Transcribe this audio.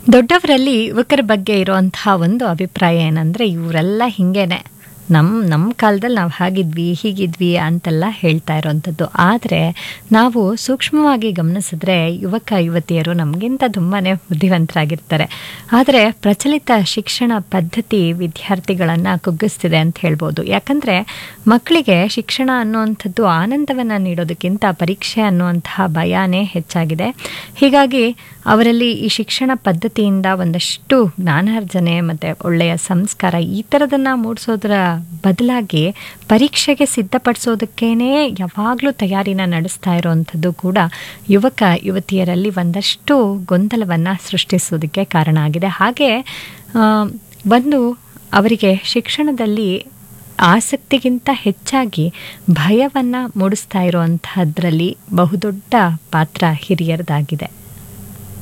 ದೊಡ್ಡವರಲ್ಲಿ ಯುವಕರ ಬಗ್ಗೆ ಇರುವಂತಹ ಒಂದು ಅಭಿಪ್ರಾಯ ಏನಂದರೆ ಇವರೆಲ್ಲ ಹಿಂಗೇನೆ ನಮ್ಮ ನಮ್ಮ ಕಾಲದಲ್ಲಿ ನಾವು ಹಾಗಿದ್ವಿ ಹೀಗಿದ್ವಿ ಅಂತೆಲ್ಲ ಹೇಳ್ತಾ ಇರೋವಂಥದ್ದು ಆದರೆ ನಾವು ಸೂಕ್ಷ್ಮವಾಗಿ ಗಮನಿಸಿದ್ರೆ ಯುವಕ ಯುವತಿಯರು ನಮಗಿಂತ ತುಂಬಾ ಬುದ್ಧಿವಂತರಾಗಿರ್ತಾರೆ ಆದರೆ ಪ್ರಚಲಿತ ಶಿಕ್ಷಣ ಪದ್ಧತಿ ವಿದ್ಯಾರ್ಥಿಗಳನ್ನು ಕುಗ್ಗಿಸ್ತಿದೆ ಅಂತ ಹೇಳ್ಬೋದು ಯಾಕಂದರೆ ಮಕ್ಕಳಿಗೆ ಶಿಕ್ಷಣ ಅನ್ನುವಂಥದ್ದು ಆನಂದವನ್ನು ನೀಡೋದಕ್ಕಿಂತ ಪರೀಕ್ಷೆ ಅನ್ನುವಂತಹ ಭಯನೇ ಹೆಚ್ಚಾಗಿದೆ ಹೀಗಾಗಿ ಅವರಲ್ಲಿ ಈ ಶಿಕ್ಷಣ ಪದ್ಧತಿಯಿಂದ ಒಂದಷ್ಟು ಜ್ಞಾನಾರ್ಜನೆ ಮತ್ತು ಒಳ್ಳೆಯ ಸಂಸ್ಕಾರ ಈ ಥರದನ್ನು ಮೂಡಿಸೋದ್ರ ಬದಲಾಗಿ ಪರೀಕ್ಷೆಗೆ ಸಿದ್ಧಪಡಿಸೋದಕ್ಕೇನೆ ಯಾವಾಗಲೂ ತಯಾರಿನ ನಡೆಸ್ತಾ ಇರೋವಂಥದ್ದು ಕೂಡ ಯುವಕ ಯುವತಿಯರಲ್ಲಿ ಒಂದಷ್ಟು ಗೊಂದಲವನ್ನು ಸೃಷ್ಟಿಸೋದಕ್ಕೆ ಕಾರಣ ಆಗಿದೆ ಹಾಗೆ ಆ, ಒಂದು ಅವರಿಗೆ ಶಿಕ್ಷಣದಲ್ಲಿ ಆಸಕ್ತಿಗಿಂತ ಹೆಚ್ಚಾಗಿ ಭಯವನ್ನು ಮೂಡಿಸ್ತಾ ಇರುವಂತಹದ್ರಲ್ಲಿ ಬಹುದೊಡ್ಡ ಪಾತ್ರ ಹಿರಿಯರದಾಗಿದೆ